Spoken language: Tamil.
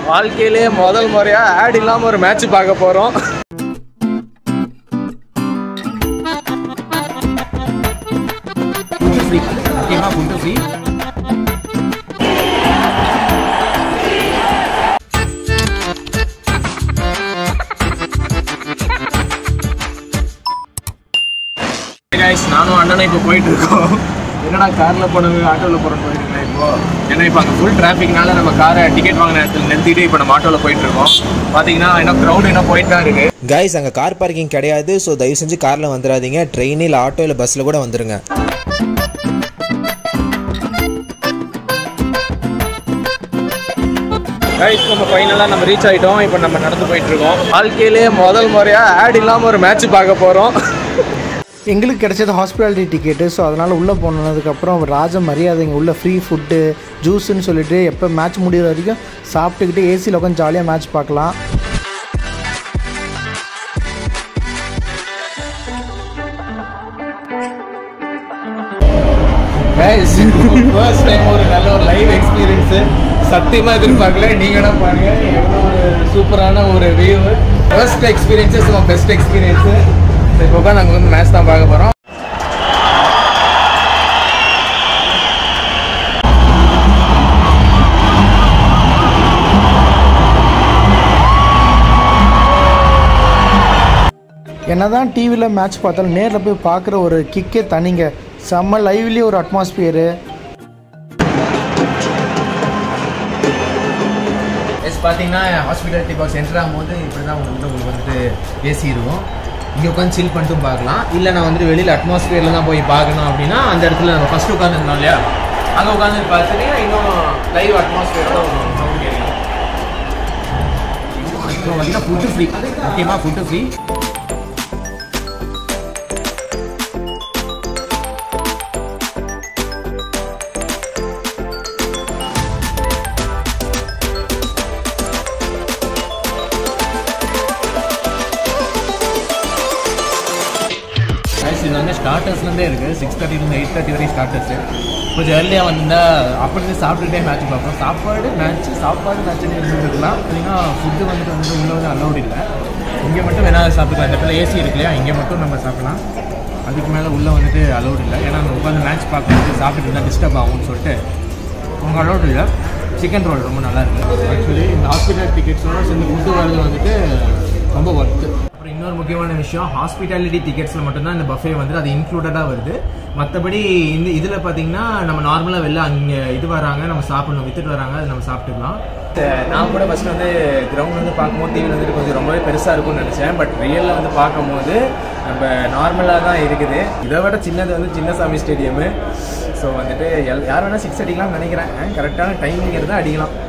வாழ்க்கையிலே முதல் முறையா ஆட் இல்லாம ஒரு மேட்ச் பார்க்க போறோம் முக்கியமாக ஃபுட்டு ஃப்ரீ கைஸ் நானும் அண்ணனும் இப்போ போயிட்டு இருக்கோம் என்னடா கார்ல போனவங்க ஆட்டோவில் போகிறோம் போயிருக்கீங்களா இப்போ ஏன்னா இப்போ அங்கே ஃபுல் டிராஃபிக்னால நம்ம காரை டிக்கெட் வாங்கின இடத்துல நிறுத்திட்டு இப்போ நம்ம ஆட்டோவில் போயிட்டு இருக்கோம் பார்த்தீங்கன்னா இன்னும் க்ரௌட் இன்னும் போயிட்டு தான் இருக்கு கைஸ் அங்கே கார் பார்க்கிங் கிடையாது ஸோ தயவு செஞ்சு காரில் வந்துடாதீங்க ட்ரெயின் இல்லை ஆட்டோ இல்லை பஸ்ஸில் கூட வந்துருங்க கைஸ் நம்ம ஃபைனலாக நம்ம ரீச் ஆகிட்டோம் இப்போ நம்ம நடந்து போயிட்டு இருக்கோம் வாழ்க்கையிலே முதல் முறையா ஆட் இல்லாமல் ஒரு மேட்ச் பார்க்க போகிறோம் எங்களுக்கு கிடைச்சது ஹாஸ்பிட்டாலிட்டி டிக்கெட்டு ஸோ அதனால் உள்ளே போனதுக்கப்புறம் ராஜ மரியாதைங்க உள்ள ஃப்ரீ ஃபுட்டு ஜூஸுன்னு சொல்லிட்டு எப்போ மேட்ச் முடிகிற வரைக்கும் சாப்பிட்டுக்கிட்டு ஏசியில் உட்காந்து ஜாலியாக மேட்ச் பார்க்கலாம் கைஸ் ஃபர்ஸ்ட் டைம் ஒரு நல்ல ஒரு லைவ் எக்ஸ்பீரியன்ஸு சத்தியமாக எதிர்பார்க்கல நீங்கன்னா பாருங்க எவ்வளோ ஒரு சூப்பரான ஒரு view first experiences best experience இப்போ உட்காந்து நாங்கள் வந்து மேட்ச் தான் பார்க்க போகிறோம் என்னதான் டிவியில் மேட்ச் பார்த்தாலும் நேரில் போய் பார்க்குற ஒரு கிக்கே தனிங்க செம்ம லைவ்லி ஒரு அட்மாஸ்பியரு எஸ் பார்த்தீங்கன்னா ஹாஸ்பிட்டாலிட்டி பாக்ஸ் என்டர் ஆகும்போது இப்படி தான் வந்து உங்களுக்கு வந்துட்டு ஏசி இருக்கும் இங்கே உட்காந்து சில் பண்ணிட்டும் பார்க்கலாம் இல்லை நான் வந்துட்டு வெளியில் அட்மாஸ்பியரில் தான் போய் பார்க்கணும் அப்படின்னா அந்த இடத்துல நம்ம ஃபஸ்ட்டு உட்காந்துருந்தோம் இல்லையா அங்கே உட்காந்து பார்த்துட்டீங்கன்னா இன்னும் லைவ் அட்மாஸ்பியரோட ஒரு சவுண்ட் கேட்கும் இப்போ பார்த்தீங்கன்னா ஃபுட்டு ஃப்ரீ முக்கியமாக ஃபுட்டு ஃப்ரீ ரைஸ் இது வந்து ஸ்டார்டர்ஸ்லேருந்தே இருக்குது சிக்ஸ் தேர்ட்டிலேருந்து எயிட் தேர்ட்டி வரைக்கும் ஸ்டார்டர்ஸு கொஞ்சம் ஏர்லியாக வந்தால் அப்படியே சாப்பிட்டுட்டே மேட்ச் பார்ப்போம் சாப்பாடு மேட்ச்சு சாப்பாடு மேட்ச்னு இருந்துருக்கலாம் இல்லைன்னா ஃபுட்டு வந்துட்டு வந்து உள்ள வந்து அலௌட் இல்லை இங்கே மட்டும் வேணா சாப்பிட்டுக்கலாம் இந்த இடத்துல ஏசி இருக்கு இல்லையா இங்கே மட்டும் நம்ம சாப்பிடலாம் அதுக்கு மேலே உள்ளே வந்துட்டு அலௌட் இல்லை ஏன்னா நம்ம உட்காந்து மேட்ச் பார்க்கும்போது சாப்பிட்டு இருந்தால் டிஸ்டர்ப் ஆகும்னு சொல்லிட்டு அவங்க அலௌட் இல்லை சிக்கன் ரோல் ரொம்ப நல்லா இருக்குது ஆக்சுவலி இந்த ஹாஸ்பிட்டல் டிக்கெட்ஸோட சேர்ந்து ஃபுட்டு வரது வந்துட்டு ரொம்ப ஒர்த்து அப்புறம் இன்னொரு முக்கியமான விஷயம் ஹாஸ்பிட்டாலிட்டி டிக்கெட்ஸில் மட்டும்தான் இந்த பஃபே வந்து அது இன்க்ளூடடாக வருது மற்றபடி இந்த இதில் பார்த்தீங்கன்னா நம்ம நார்மலாக வெளில அங்கே இது வராங்க நம்ம சாப்பிடணும் வித்துட்டு வராங்க அது நம்ம சாப்பிட்டுக்கலாம் நான் கூட ஃபஸ்ட்டு வந்து கிரவுண்ட் வந்து பார்க்கும்போது டிவியில் வந்துட்டு கொஞ்சம் ரொம்பவே பெருசாக இருக்கும்னு நினச்சேன் பட் ரியலில் வந்து பார்க்கும்போது நம்ம நார்மலாக தான் இருக்குது இதை விட சின்னது வந்து சின்னசாமி ஸ்டேடியமு ஸோ வந்துட்டு எல் யார் வேணால் சிக்ஸ் அடிக்கலாம்னு நினைக்கிறேன் கரெக்டான டைமிங் இருந்தால் அடிக்கலாம்